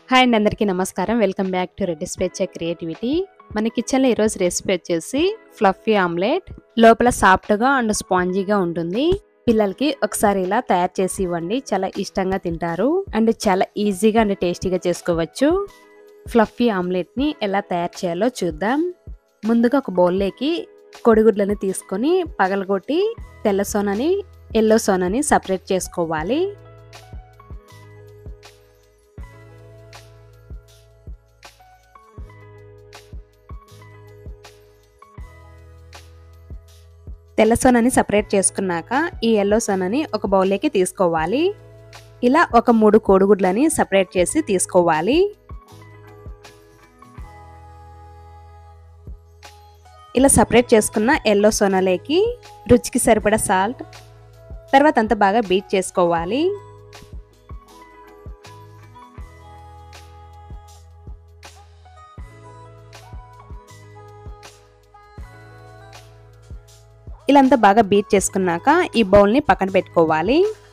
hi అండి అందరికీ నమస్కారం వెల్కమ్ బ్యాక్ టు రెడ్డి స్పేచ్ క్రియేటివిటీ మన కిచెన్లో ఈరోజు రెసిపీ వచ్చేసి ఫ్లఫీ ఆమ్లెట్ లోపల సాఫ్ట్గా అండ్ స్పాంజీగా ఉంటుంది పిల్లలకి ఒకసారి ఇలా తయారు చేసి ఇవ్వండి చాలా ఇష్టంగా తింటారు అండ్ చాలా ఈజీగా అండ్ టేస్టీగా చేసుకోవచ్చు ఫ్లఫీ ఆమ్లెట్ని ఎలా తయారు చేయాలో చూద్దాం ముందుగా ఒక బౌల్లోకి కొడిగుడ్లను తీసుకొని పగలగొట్టి తెల్ల సోనని ఎల్లో సోనని సపరేట్ చేసుకోవాలి తెల్ల సోనని సపరేట్ చేసుకున్నాక ఈ ఎల్లో సోనని ఒక బౌల్లోకి తీసుకోవాలి ఇలా ఒక మూడు కోడిగుడ్లని సపరేట్ చేసి తీసుకోవాలి ఇలా సపరేట్ చేసుకున్న ఎల్లో సోనలేకి రుచికి సరిపడా సాల్ట్ తర్వాత అంతా బాగా బీట్ చేసుకోవాలి ఇలా అంతా బాగా బీట్ చేసుకున్నాక ఈ బౌల్ని పక్కన పెట్టుకోవాలి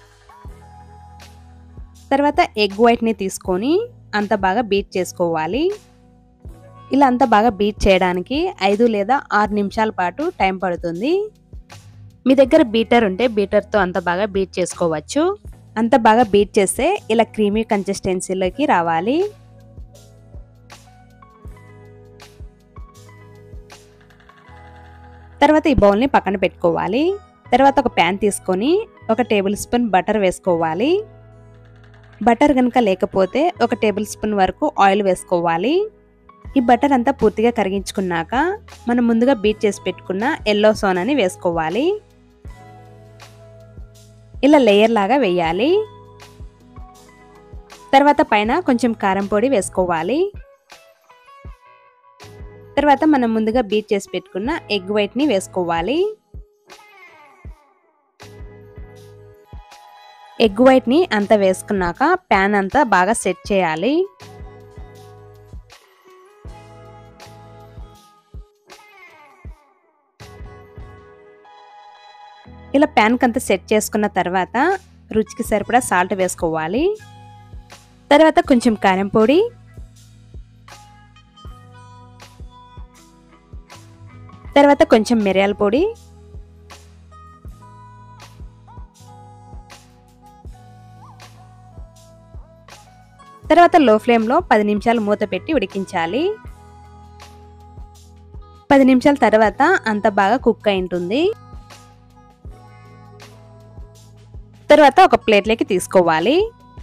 తర్వాత ఎగ్ వైట్ని తీసుకొని అంత బాగా బీట్ చేసుకోవాలి ఇలా అంతా బాగా బీట్ చేయడానికి ఐదు లేదా ఆరు నిమిషాల పాటు టైం పడుతుంది మీ దగ్గర బీటర్ ఉంటే బీటర్తో అంత బాగా బీట్ చేసుకోవచ్చు అంత బాగా బీట్ చేస్తే ఇలా క్రీమీ కన్సిస్టెన్సీలోకి రావాలి తర్వాత ఈ బౌల్ని పక్కన పెట్టుకోవాలి తర్వాత ఒక ప్యాన్ తీసుకొని ఒక టేబుల్ స్పూన్ బటర్ వేసుకోవాలి బటర్ కనుక లేకపోతే ఒక టేబుల్ స్పూన్ వరకు ఆయిల్ వేసుకోవాలి ఈ బటర్ అంతా పూర్తిగా కరిగించుకున్నాక మనం ముందుగా బీట్ చేసి పెట్టుకున్న ఎల్లో సోనాని వేసుకోవాలి ఇలా లేయర్ లాగా వేయాలి తర్వాత పైన కొంచెం కారం పొడి వేసుకోవాలి తర్వాత మనం ముందుగా బీట్ చేసి పెట్టుకున్న ఎగ్ వైట్ని వేసుకోవాలి ఎగ్ వైట్ని అంతా వేసుకున్నాక ప్యాన్ అంతా బాగా సెట్ చేయాలి ఇలా ప్యాన్కి అంతా సెట్ చేసుకున్న తర్వాత రుచికి సరిపడా సాల్ట్ వేసుకోవాలి తర్వాత కొంచెం కారం పొడి తర్వాత కొంచెం మిరియాల పొడి తర్వాత లో ఫ్లేమ్లో పది నిమిషాలు మూత పెట్టి ఉడికించాలి పది నిమిషాల తర్వాత అంత బాగా కుక్ అయి ఉంటుంది తర్వాత ఒక ప్లేట్లోకి తీసుకోవాలి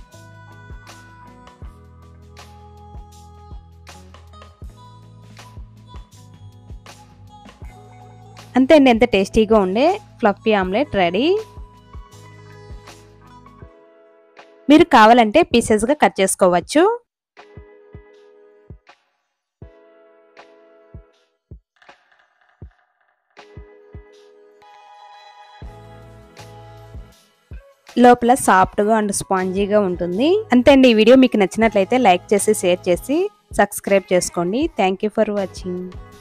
అంతే అండి ఎంత టేస్టీగా ఉండే ఫ్లఫీ ఆమ్లెట్ రెడీ మీరు కావాలంటే పీసెస్గా కట్ చేసుకోవచ్చు లోపల సాఫ్ట్గా అండ్ స్పాంజీగా ఉంటుంది అంతే అండి ఈ వీడియో మీకు నచ్చినట్లయితే లైక్ చేసి షేర్ చేసి సబ్స్క్రైబ్ చేసుకోండి థ్యాంక్ యూ ఫర్ వాచింగ్